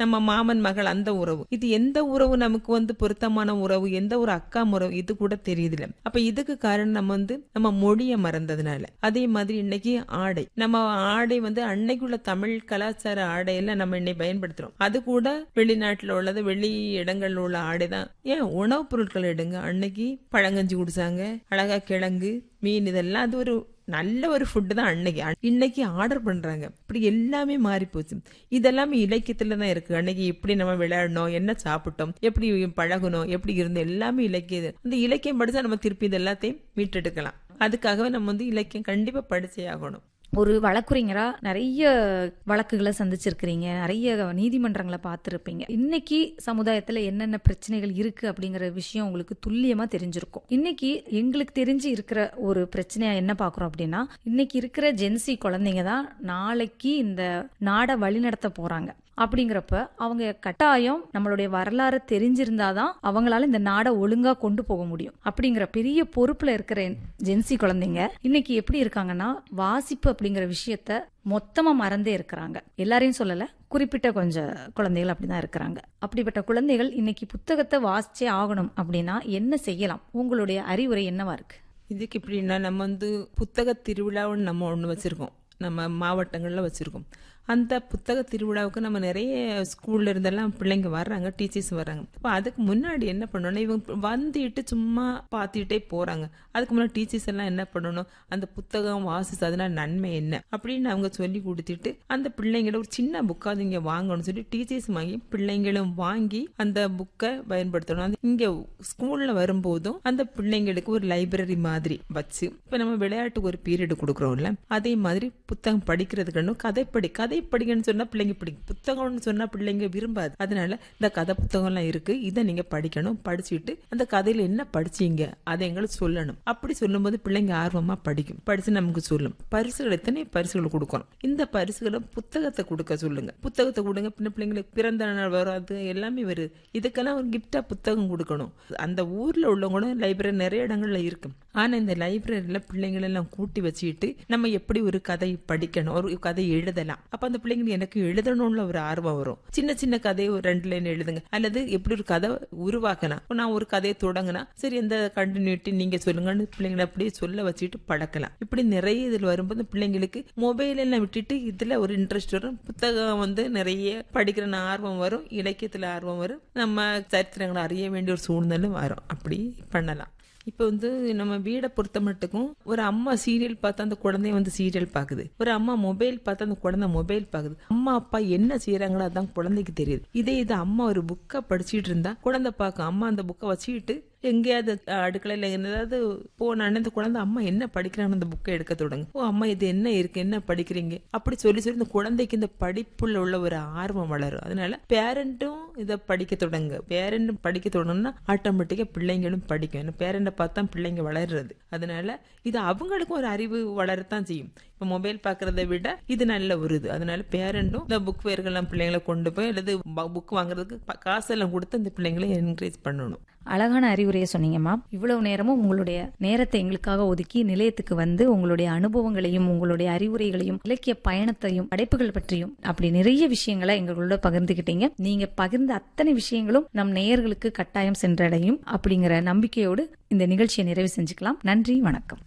நம்ம மாமன் மகள் அந்த உறவு இது எந்த உறவு நமக்கு வந்து பொருத்தமான உறவு எந்த ஒரு அக்கா உறவு இது கூட தெரியுதுல அப்ப இதுக்கு காரணம் நம்ம வந்து நம்ம மொழியை மறந்ததுனால அதே மாதிரி இன்னைக்கு ஆடை நம்ம ஆடை வந்து அன்னைக்குள்ள தமிழ் கலாச்சார ஆடையெல்லாம் நம்ம இன்னைக்கு பயன்படுத்துறோம் அது கூட வெளிநாட்டுல உள்ளது வெளி இடங்கள்ல உள்ள ஆடை தான் ஏன் உணவுப் பொருட்கள் எடுங்க அன்னைக்கு பழங்கஞ்சி குடிச்சாங்க அழகா கிழங்கு மீன் இதெல்லாம் அது ஒரு நல்ல ஒரு ஃபுட்டு தான் அன்னைக்கு அ- இன்னைக்கு ஆர்டர் பண்றாங்க இப்படி எல்லாமே மாறி போச்சு இதெல்லாமே இலக்கியத்துல தான் இருக்கு அன்னைக்கு எப்படி நம்ம விளையாடணும் என்ன சாப்பிட்டோம் எப்படி பழகணும் எப்படி இருந்தோம் எல்லாமே இலக்கியம் அந்த இலக்கியம் படிச்சா நம்ம திருப்பி இது எல்லாத்தையும் மீட்டெடுக்கலாம் அதுக்காகவே நம்ம வந்து இலக்கியம் கண்டிப்பா படிச்சே ஆகணும் ஒரு வழக்குரைஞரா நிறைய வழக்குகளை சந்திச்சிருக்கிறீங்க நிறைய நீதிமன்றங்களை பார்த்துருப்பீங்க இன்னைக்கு சமுதாயத்துல என்னென்ன பிரச்சனைகள் இருக்கு அப்படிங்கிற விஷயம் உங்களுக்கு துல்லியமா தெரிஞ்சிருக்கும் இன்னைக்கு எங்களுக்கு தெரிஞ்சு இருக்கிற ஒரு பிரச்சனையா என்ன பாக்குறோம் அப்படின்னா இன்னைக்கு இருக்கிற ஜென்சி குழந்தைங்க தான் நாளைக்கு இந்த நாடை வழிநடத்த போறாங்க அப்படிங்கிறப்ப அவங்க கட்டாயம் நம்மளுடைய வரலாறு தெரிஞ்சிருந்தாதான் அவங்களால இந்த நாடை ஒழுங்கா கொண்டு போக முடியும் அப்படிங்கிற பெரிய பொறுப்புல இருக்கிற ஜென்சி குழந்தைங்க இன்னைக்கு எப்படி இருக்காங்கன்னா வாசிப்பு அப்படிங்கிற விஷயத்த மொத்தமா மறந்தே இருக்கிறாங்க எல்லாரையும் சொல்லல குறிப்பிட்ட கொஞ்சம் குழந்தைகள் அப்படிதான் இருக்கிறாங்க அப்படிப்பட்ட குழந்தைகள் இன்னைக்கு புத்தகத்தை வாசிச்சே ஆகணும் அப்படின்னா என்ன செய்யலாம் உங்களுடைய அறிவுரை என்னவா இருக்கு இதுக்கு எப்படின்னா நம்ம வந்து புத்தக திருவிழான்னு நம்ம ஒன்று வச்சிருக்கோம் நம்ம மாவட்டங்களில் வச்சிருக்கோம் அந்த புத்தக திருவிழாவுக்கு நம்ம நிறைய ஸ்கூல்ல இருந்தெல்லாம் பிள்ளைங்க வர்றாங்க டீச்சர்ஸ் வர்றாங்க அப்போ அதுக்கு முன்னாடி என்ன பண்ணணும் இவங்க வந்துட்டு சும்மா பார்த்துட்டே போறாங்க அதுக்கு முன்னாடி டீச்சர்ஸ் எல்லாம் என்ன பண்ணணும் அந்த புத்தகம் வாசிச்சு அதனால நன்மை என்ன அப்படின்னு அவங்க சொல்லி கொடுத்துட்டு அந்த பிள்ளைங்கள ஒரு சின்ன புக்கா இங்க வாங்கணும்னு சொல்லி டீச்சர்ஸ் வாங்கி பிள்ளைங்களும் வாங்கி அந்த புக்கை பயன்படுத்தணும் அது இங்க ஸ்கூல்ல வரும்போதும் அந்த பிள்ளைங்களுக்கு ஒரு லைப்ரரி மாதிரி வச்சு இப்ப நம்ம விளையாட்டுக்கு ஒரு பீரியட் கொடுக்குறோம்ல அதே மாதிரி புத்தகம் படிக்கிறதுக்கு கதை படி கதை படிக்கணும்னு சொன்னா பிள்ளைங்க பிடிக்கும் புத்தகம்னு சொன்னா பிள்ளைங்க விரும்பாது அதனால இந்த கதை புத்தகம் எல்லாம் இருக்கு இதை நீங்க படிக்கணும் படிச்சுட்டு அந்த கதையில என்ன படிச்சீங்க அதை எங்களுக்கு சொல்லணும் அப்படி சொல்லும்போது பிள்ளைங்க ஆர்வமா படிக்கும் படிச்சு நமக்கு சொல்லும் பரிசுகள் எத்தனை பரிசுகள் கொடுக்கணும் இந்த பரிசுகளை புத்தகத்தை கொடுக்க சொல்லுங்க புத்தகத்தை கொடுங்க பின்ன பிள்ளைங்களுக்கு பிறந்த நாள் வரும் அது எல்லாமே வருது இதுக்கெல்லாம் ஒரு கிஃப்டா புத்தகம் கொடுக்கணும் அந்த ஊர்ல உள்ளவங்களும் லைப்ரரி நிறைய இடங்கள்ல இருக்கு ஆனா இந்த லைப்ரரியில பிள்ளைங்களை எல்லாம் கூட்டி வச்சுக்கிட்டு நம்ம எப்படி ஒரு கதை படிக்கணும் ஒரு கதை எழுதலாம் அப்ப அந்த பிள்ளைங்களுக்கு எனக்கு எழுதணும்னு ஒரு ஆர்வம் வரும் சின்ன சின்ன கதையை ஒரு ரெண்டு லைன் எழுதுங்க அல்லது எப்படி ஒரு கதை உருவாக்கலாம் இப்ப நான் ஒரு கதையை தொடங்கினா சரி எந்த கண்டினியூட்டி நீங்க சொல்லுங்கன்னு பிள்ளைங்களை அப்படியே சொல்ல வச்சுட்டு பழக்கலாம் இப்படி நிறைய இதுல வரும்போது பிள்ளைங்களுக்கு மொபைல் எல்லாம் விட்டுட்டு இதுல ஒரு இன்ட்ரெஸ்ட் வரும் புத்தகம் வந்து நிறைய படிக்கிற ஆர்வம் வரும் இலக்கியத்துல ஆர்வம் வரும் நம்ம சரித்திரங்களை அறிய வேண்டிய ஒரு சூழ்நிலை வரும் அப்படி பண்ணலாம் இப்போ வந்து நம்ம வீடை பொறுத்த மட்டுக்கும் ஒரு அம்மா சீரியல் பார்த்தா அந்த குழந்தைய வந்து சீரியல் பார்க்குது ஒரு அம்மா மொபைல் பார்த்தா அந்த குழந்தை மொபைல் பார்க்குது அம்மா அப்பா என்ன செய்யறாங்களோ அதான் குழந்தைக்கு தெரியுது இதே இது அம்மா ஒரு புக்கை படிச்சிட்டு இருந்தா குழந்தை பார்க்கும் அம்மா அந்த புக்கை வச்சுக்கிட்டு எங்கேயாவது அடுக்கலையில் ஏதாவது போனான்னு இந்த குழந்தை அம்மா என்ன படிக்கிறான்னு அந்த புக்கை எடுக்க தொடங்கு ஓ அம்மா இது என்ன இருக்கு என்ன படிக்கிறீங்க அப்படி சொல்லி சொல்லி இந்த குழந்தைக்கு இந்த படிப்புல உள்ள ஒரு ஆர்வம் வளரும் அதனால பேரண்ட்டும் இதை படிக்க தொடங்க பேரண்ட் படிக்க தொடங்கினா ஆட்டோமேட்டிக்கா பிள்ளைங்களும் படிக்கும் ஏன்னா பேரண்ட்டை பார்த்தா பிள்ளைங்க வளர்றது அதனால இது அவங்களுக்கும் ஒரு அறிவு வளரத்தான் செய்யும் இப்போ மொபைல் பார்க்கறத விட இது நல்ல ஒரு இது அதனால பேரண்ட்டும் இந்த புக் வேர்கள்லாம் பிள்ளைங்களை கொண்டு போய் அல்லது புக் வாங்குறதுக்கு ப- காசெல்லாம் கொடுத்து அந்த பிள்ளைங்களை என்கரேஜ் பண்ணணும் அழகான அறிவுரையை சொன்னீங்கம்மா இவ்வளவு நேரமும் உங்களுடைய நேரத்தை எங்களுக்காக ஒதுக்கி நிலையத்துக்கு வந்து உங்களுடைய அனுபவங்களையும் உங்களுடைய அறிவுரைகளையும் இலக்கிய பயணத்தையும் படைப்புகள் பற்றியும் அப்படி நிறைய விஷயங்களை எங்களோட பகிர்ந்துகிட்டீங்க நீங்க பகிர்ந்த அத்தனை விஷயங்களும் நம் நேயர்களுக்கு கட்டாயம் சென்றடையும் அப்படிங்கிற நம்பிக்கையோடு இந்த நிகழ்ச்சியை நிறைவு செஞ்சுக்கலாம் நன்றி வணக்கம்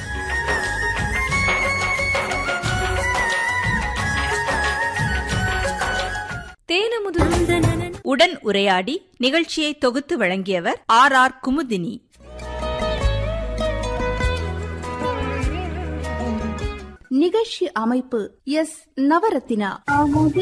தேனமுது உடன் உரையாடி நிகழ்ச்சியை தொகுத்து வழங்கியவர் ஆர் ஆர் குமுதினி நிகழ்ச்சி அமைப்பு எஸ் நவரத்தினா